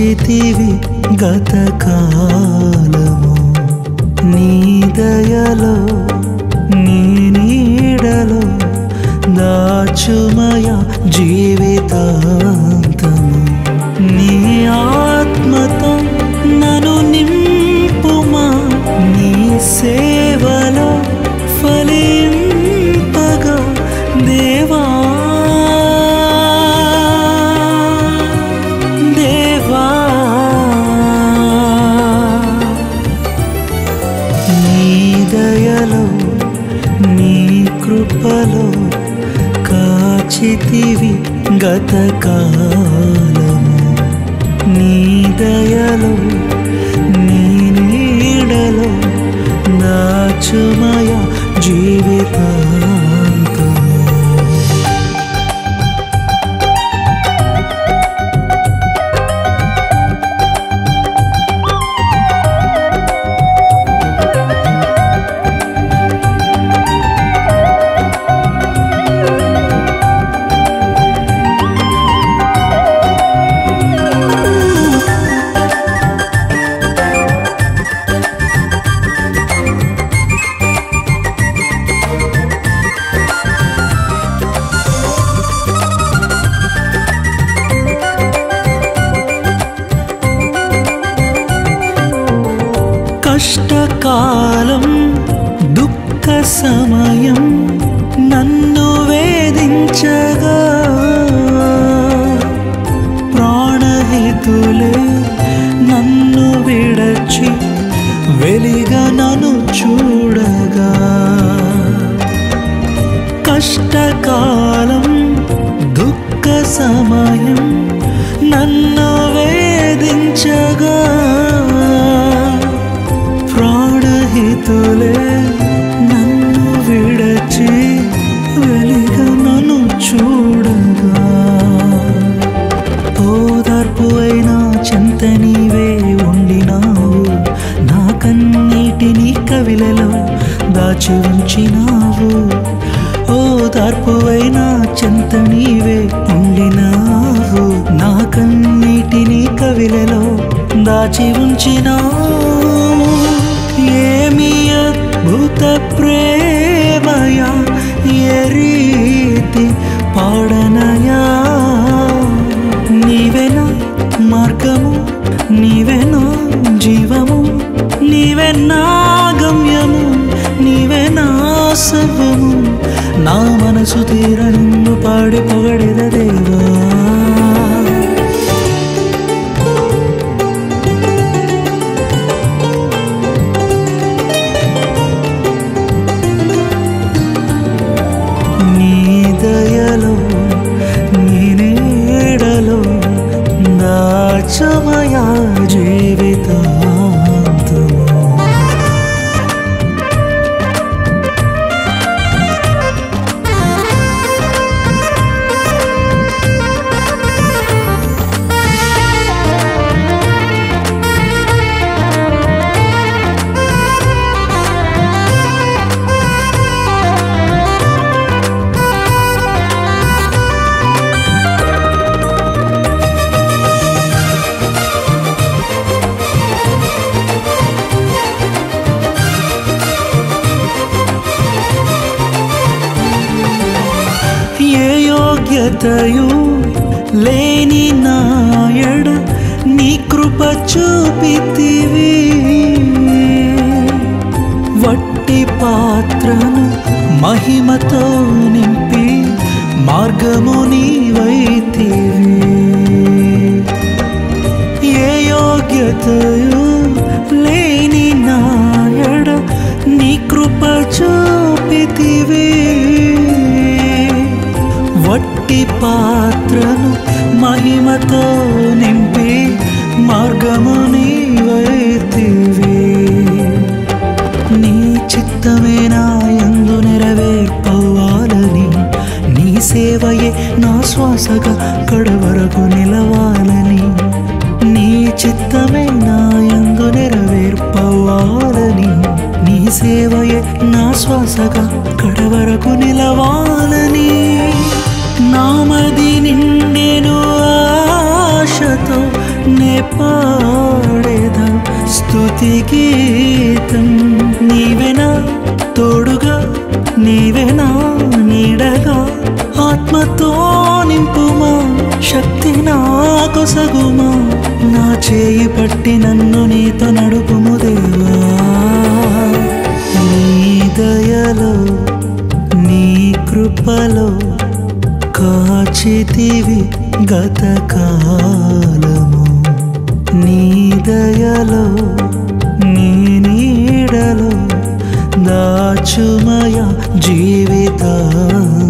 కాచితివి గత కాలము నీ దయలో నీ నీడలో దాచుమయ జీవితాంతము నీ ఆత్మతో నన్ను నింపుమా నీ సేవలో ఫలింపగా దేవా దేవా నీ దయలో నీ కృపలో కాచితివి గత కాలము నీ దయలో నీ నీడలో దాచుమయ జీవితాంతము కష్టకాలం దుఃఖ సమయం నన్ను వేధించగా ప్రాణహితులే నన్ను విడచి వెలిగా నన్ను చూడగా కష్టకాలం దుఃఖ సమయం నన్ను వేధించగా ప్రాణహితులే నన్ను విడచి వెలిగా నన్ను చూడగా ఓదార్పు అయినా చెంత నీవే ఉండినావు నా కన్నీటిని కవిలలో దాచి ఉంచినావు ఓదార్పు అయినా చెంత నీవే ఉండినావు నా కన్నీటిని కవిలలో దాచి ఉంచినావు ఏమి అద్భుత ప్రేమయా ఏ రీతి పాడనయా నీవెనా మార్గము నీవెనా జీవము నీవెనా గమ్యము నీవెనా సర్వము నా మనసు తీర నిన్ను పాడి పొగడిద దేవా నీ దయలో నీ నీడలో దాచమయా జీవితాంతము ఏ యోగ్యతయు లేని నాయడ నీ కృప చూపితివి వట్టి పాత్రను మహిమతో నింపి మార్గము నీవైతివి ఏ యోగ్యతయు లేని నాయడ నీ కృప చూపితివి వట్టి పాత్రను మహిమతో నింపి మార్గము నీవైతివి నీ చిత్తమే నా యందు నెరవేర్పవ్వాలని నీ సేవయే నా శ్వాసగా కడవరకు నిలవాలని నీ చిత్తమే నా యందు నెరవేర్పవ్వాలని నీ సేవయే నా శ్వాసగా కడవరకు నిలవాలని నామది నిండెను ఆశతో నే పాడేదా స్తుతి గీతం నీవెనా తోడుగా నీవెనా నీడగా ఆత్మతో నింపుమా శక్తి నాకు సగుమా నా చేయి పట్టి నన్ను నీతో నడుపుము దేవా నీ దయలో నీ కృపలో కాచితివి గతకాలము నీ దయలో నీ నీడలో దాచుమయ జీవితా